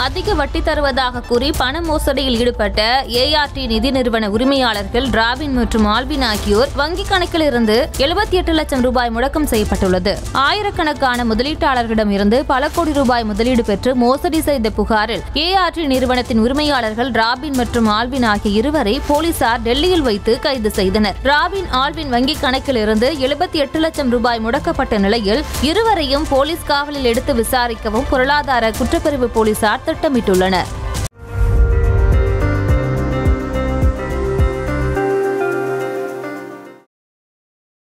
அதிக வட்டி தருவதாக கூறி பண மோசடியில் ஈடுபட்ட ஏஆர்டி நிதி நிறுவன உரிமையாளர்கள் ராபின் மற்றும் ஆல்வின் ஆகியோர் வங்கிக் கணக்கில் இருந்து எழுபத்தி எட்டு லட்சம் ரூபாய் முடக்கம் செய்யப்பட்டுள்ளது ஆயிரக்கணக்கான முதலீட்டாளர்களிடம் இருந்து பல கோடி ரூபாய் முதலீடு பெற்று மோசடி செய்த புகாரில் ஏஆர்டி நிறுவனத்தின் உரிமையாளர்கள் ராபின் மற்றும் ஆல்வின் ஆகிய இருவரை போலீசார் டெல்லியில் வைத்து கைது செய்தனர் ராபின் ஆல்வின் வங்கிக் கணக்கில் இருந்து எழுபத்தி எட்டு லட்சம் ரூபாய் முடக்கப்பட்ட நிலையில் இருவரையும் போலீஸ் காவலில் எடுத்து விசாரிக்கவும் பொருளாதார குற்றப்பிரிவு போலீசார் திட்டமிட்டுள்ளனர்